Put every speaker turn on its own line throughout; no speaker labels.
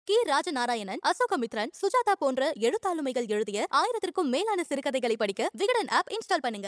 கி ராஜநாராயணன் அசோகமித்ரன் சுஜாதா போன்ற எழுத்தாளுமைகள் எழுதிய ஆயிரத்திற்கும் மேலான சிறுகதைகளை படிக்க விகடன் ஆப் இன்ஸ்டால் பண்ணுங்க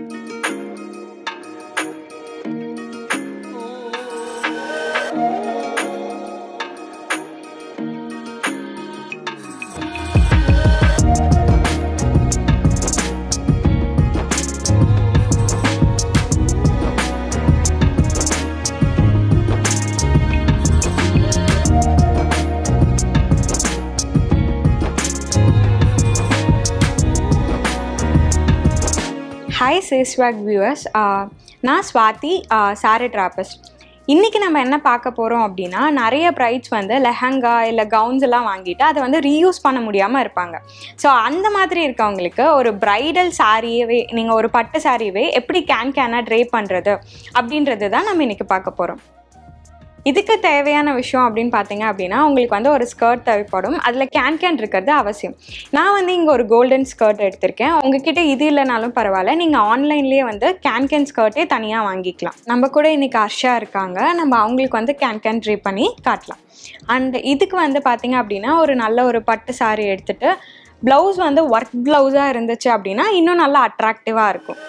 ஹாய் சேஸ்வாக் வியூவர்ஸ் நான் ஸ்வாதி சாரி ட்ராபிஸ்ட் இன்றைக்கி நம்ம என்ன பார்க்க போகிறோம் அப்படின்னா நிறைய ப்ரைட்ஸ் வந்து லெஹங்கா இல்லை கவுன்ஸ் எல்லாம் வாங்கிட்டு அதை வந்து ரீயூஸ் பண்ண முடியாமல் இருப்பாங்க ஸோ அந்த மாதிரி இருக்கவங்களுக்கு ஒரு ப்ரைடல் சாரியவே நீங்கள் ஒரு பட்டு சாரியவே எப்படி கேன் கேனாக ட்ரே பண்ணுறது அப்படின்றது தான் நம்ம இன்றைக்கி பார்க்க போகிறோம் இதுக்கு தேவையான விஷயம் அப்படின்னு பார்த்தீங்க அப்படின்னா உங்களுக்கு வந்து ஒரு ஸ்கர்ட் தேவைப்படும் அதில் கேன் கேன் இருக்கிறது அவசியம் நான் வந்து இங்கே ஒரு கோல்டன் ஸ்கர்ட் எடுத்திருக்கேன் உங்ககிட்ட இது இல்லைனாலும் பரவாயில்ல நீங்கள் ஆன்லைன்லேயே வந்து கேன் கேன் ஸ்கர்ட்டே தனியாக வாங்கிக்கலாம் நம்ம கூட இன்றைக்கி அர்ஷா இருக்காங்க நம்ம அவங்களுக்கு வந்து கேன் கேன் ட்ரீ பண்ணி காட்டலாம் அண்ட் இதுக்கு வந்து பார்த்தீங்க அப்படின்னா ஒரு நல்ல ஒரு பட்டு சாரி எடுத்துகிட்டு ப்ளவுஸ் வந்து ஒர்க் ப்ளவுஸாக இருந்துச்சு அப்படின்னா இன்னும் நல்லா அட்ராக்டிவாக இருக்கும்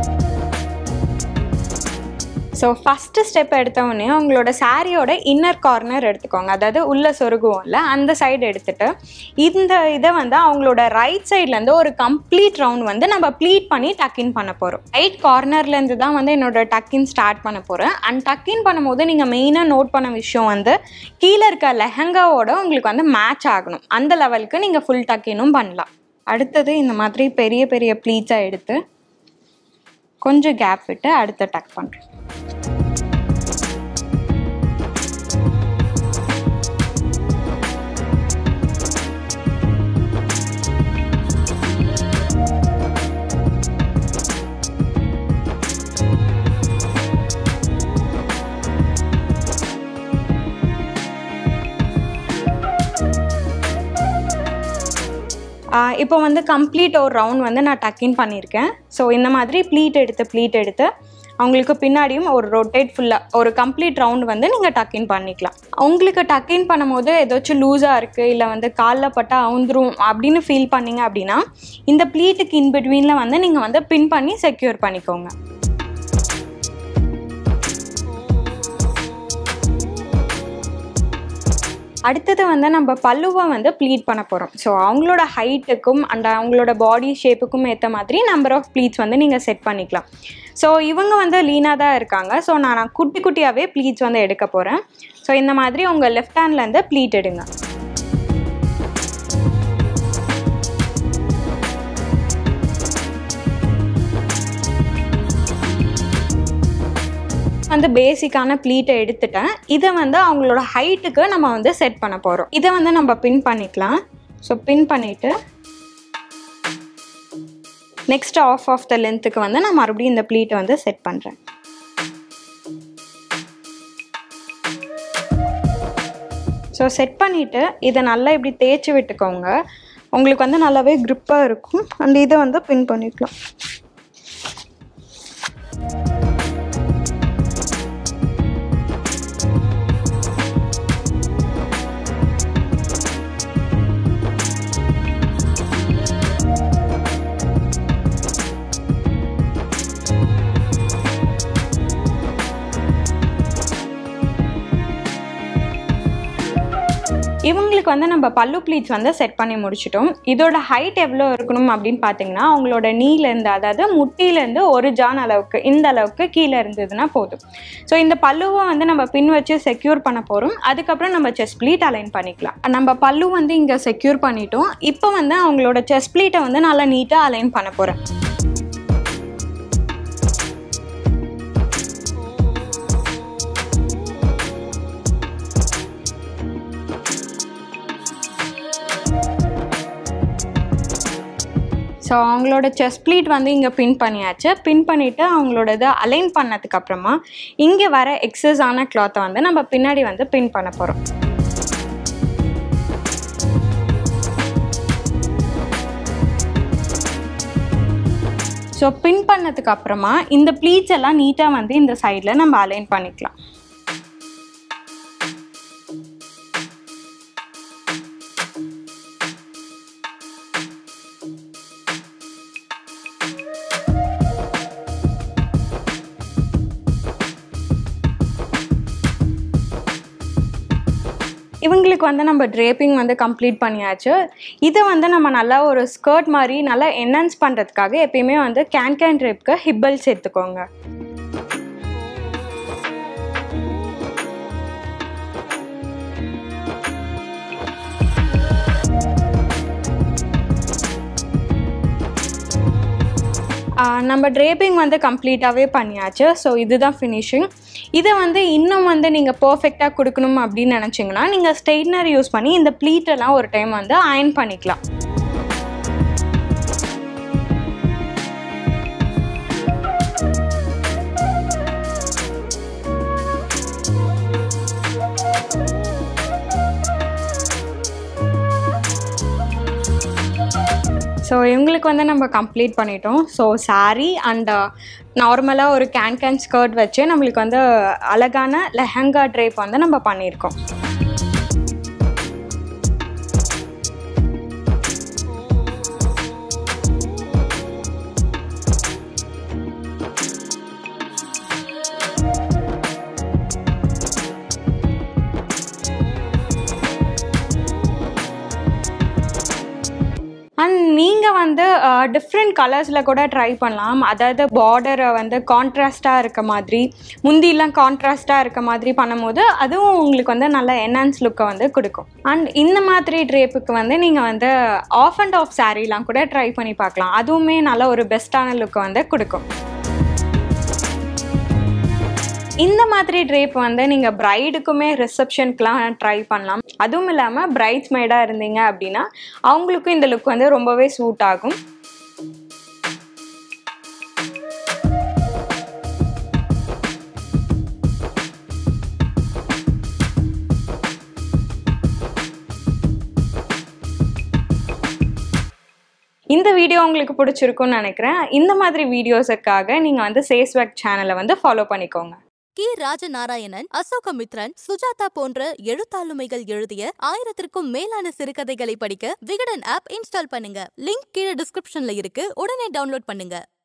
ஸோ ஃபஸ்ட்டு ஸ்டெப் எடுத்தவொடனே உங்களோட சாரியோட இன்னர் கார்னர் எடுத்துக்கோங்க அதாவது உள்ள சொருகுவோம்ல அந்த சைடு எடுத்துட்டு இந்த இதை வந்து அவங்களோட ரைட் சைட்லேருந்து ஒரு கம்ப்ளீட் ரவுண்ட் வந்து நம்ம ப்ளீட் பண்ணி டக்கின் பண்ண போகிறோம் ரைட் கார்னர்லேருந்து தான் வந்து என்னோட டக்கின் ஸ்டார்ட் பண்ண போகிறேன் அண்ட் டக்கின் பண்ணும்போது நீங்கள் மெயினாக நோட் பண்ண விஷயம் வந்து கீழே இருக்க லெஹங்காவோட உங்களுக்கு வந்து மேட்ச் ஆகணும் அந்த லெவலுக்கு நீங்கள் ஃபுல் டக்கினும் பண்ணலாம் அடுத்தது இந்த மாதிரி பெரிய பெரிய ப்ளீட்ஸாக எடுத்து கொஞ்சம் கேப் விட்டு அடுத்த டக் பண்ணுறேன் இப்போ வந்து கம்ப்ளீட் ஒரு ரவுண்ட் வந்து நான் டக்கின் பண்ணியிருக்கேன் ஸோ இந்த மாதிரி ப்ளீட் எடுத்து ப்ளீட் எடுத்து அவங்களுக்கு பின்னாடியும் ஒரு ரொட்டேட் ஃபுல்லாக ஒரு கம்ப்ளீட் ரவுண்ட் வந்து நீங்கள் டக்கின் பண்ணிக்கலாம் உங்களுக்கு டக்கின் பண்ணும்போது ஏதாச்சும் லூஸாக இருக்குது இல்லை வந்து காலில் பட்டால் அவுந்துரும் அப்படின்னு ஃபீல் பண்ணீங்க அப்படின்னா இந்த ப்ளீட்டுக்கு இன்பிட்வீனில் வந்து நீங்கள் வந்து பின் பண்ணி செக்யூர் பண்ணிக்கோங்க அடுத்தது வந்து நம்ம பல்லுவை வந்து ப்ளீட் பண்ண போகிறோம் ஸோ அவங்களோட ஹைட்டுக்கும் அண்ட் அவங்களோட பாடி ஷேப்புக்கும் ஏற்ற மாதிரி நம்பர் ஆஃப் ப்ளீட்ஸ் வந்து நீங்கள் செட் பண்ணிக்கலாம் ஸோ இவங்க வந்து லீனாக தான் இருக்காங்க ஸோ நான் குட்டி குட்டியாகவே ப்ளீட்ஸ் வந்து எடுக்க போகிறேன் ஸோ இந்த மாதிரி உங்கள் லெஃப்ட் ஹேண்ட்லேருந்து ப்ளீட் எடுங்க வந்து பேசிக்கான ப்ளீட்டை எடுத்துட்டேன் இதை வந்து அவங்களோட ஹைட்டுக்கு நம்ம வந்து செட் பண்ண போகிறோம் இதை வந்து நம்ம பின் பண்ணிக்கலாம் ஸோ பின் பண்ணிவிட்டு நெக்ஸ்ட் ஆஃப் ஆஃப் த லென்த்துக்கு வந்து நான் மறுபடியும் இந்த ப்ளீட்டை வந்து செட் பண்ணுறேன் ஸோ செட் பண்ணிவிட்டு இதை நல்லா இப்படி தேய்ச்சி விட்டுக்கோங்க உங்களுக்கு வந்து நல்லாவே க்ரிப்பாக இருக்கும் அந்த இதை வந்து பின் பண்ணிக்கலாம் இவங்களுக்கு வந்து நம்ம பல்லு ப்ளீட்ஸ் வந்து செட் பண்ணி முடிச்சிட்டோம் இதோட ஹைட் எவ்வளோ இருக்கணும் அப்படின்னு பார்த்தீங்கன்னா அவங்களோட நீலேருந்து அதாவது முட்டியிலேருந்து ஒரு ஜான் அளவுக்கு இந்த அளவுக்கு கீழே இருந்ததுன்னா போதும் ஸோ இந்த பல்லுவை வந்து நம்ம பின் வச்சு செக்யூர் பண்ண போகிறோம் அதுக்கப்புறம் நம்ம செஸ் ப்ளீட் அலைன் பண்ணிக்கலாம் நம்ம பல்லு வந்து இங்கே செக்யூர் பண்ணிட்டோம் இப்போ வந்து அவங்களோட செஸ் ப்ளீட்டை வந்து நல்லா நீட்டாக அலைன் பண்ண போகிறேன் ஸோ அவங்களோட செஸ் ப்ளீட் வந்து இங்கே பின் பண்ணியாச்சு பின் பண்ணிவிட்டு அவங்களோட இதை அலைன் பண்ணதுக்கப்புறமா இங்கே வர எக்ஸஸ் ஆன கிளாத்தை வந்து நம்ம பின்னாடி வந்து பின் பண்ண போகிறோம் ஸோ பின் பண்ணதுக்கு அப்புறமா இந்த ப்ளீட்ஸ் எல்லாம் நீட்டாக வந்து இந்த சைடில் நம்ம அலைன் பண்ணிக்கலாம் இவங்களுக்கு வந்து நம்ம ட்ரேப்பிங் வந்து கம்ப்ளீட் பண்ணியாச்சு இதை வந்து நம்ம நல்லா ஒரு ஸ்கர்ட் மாதிரி நல்லா என்ஹான்ஸ் பண்ணுறதுக்காக எப்பயுமே வந்து கேன் கேன் ட்ரேப்க்கு ஹிப்பல் சேர்த்துக்கோங்க ஆஹ் நம்ம ட்ரேப்பிங் வந்து கம்ப்ளீட்டாகவே பண்ணியாச்சு ஸோ இதுதான் ஃபினிஷிங் இதை வந்து இன்னும் வந்து நீங்கள் பர்ஃபெக்டாக கொடுக்கணும் அப்படின்னு நினச்சிங்கன்னா நீங்கள் ஸ்ட்ரெயிட்னர் யூஸ் பண்ணி இந்த ப்ளீட்டெல்லாம் ஒரு டைம் வந்து அயன் பண்ணிக்கலாம் ஸோ இவங்களுக்கு வந்து நம்ம கம்ப்ளீட் பண்ணிட்டோம் ஸோ saree அண்ட் நார்மலாக ஒரு கேன் கேன் ஸ்கர்ட் வச்சு நம்மளுக்கு வந்து அழகான லெஹங்கா ட்ரேப் வந்து நம்ம பண்ணியிருக்கோம் அண்ட் நீங்கள் வந்து டிஃப்ரெண்ட் கலர்ஸில் கூட ட்ரை பண்ணலாம் அதாவது பார்டரை வந்து கான்ட்ராஸ்டாக இருக்க மாதிரி முந்திலாம் கான்ட்ராஸ்டாக இருக்க மாதிரி பண்ணும்போது அதுவும் உங்களுக்கு வந்து நல்ல என்ஹான்ஸ் லுக்கை வந்து கொடுக்கும் அண்ட் இந்த மாதிரி ட்ரேப்புக்கு வந்து நீங்கள் வந்து ஆஃப் அண்ட் ஆஃப் சாரீலாம் கூட ட்ரை பண்ணி பார்க்கலாம் அதுவுமே நல்ல ஒரு பெஸ்ட்டான லுக்கை வந்து கொடுக்கும் இந்த மாதிரி ட்ரேப் வந்து நீங்கள் ப்ரைடுக்குமே ரிசப்ஷனுக்குலாம் ட்ரை பண்ணலாம் அதுவும் இல்லாமல் பிரைட்ஸ் மேடாக இருந்தீங்க அப்படின்னா அவங்களுக்கும் இந்த லுக் வந்து ரொம்பவே சூட் ஆகும் இந்த வீடியோ உங்களுக்கு பிடிச்சிருக்கும்னு நினைக்கிறேன் இந்த மாதிரி வீடியோஸுக்காக நீங்கள் வந்து சேஸ்வெக் சேனலை வந்து ஃபாலோ பண்ணிக்கோங்க
கி ராஜநாராயணன் அசோகமித்ரன் சுஜாதா போன்ற எழுத்தாளுமைகள் எழுதிய ஆயிரத்திற்கும் மேலான சிறுகதைகளை படிக்க விகடன் ஆப் இன்ஸ்டால் பண்ணுங்க லிங்க் கீழே டிஸ்கிரிப்ஷன்ல இருக்கு உடனே டவுன்லோட் பண்ணுங்க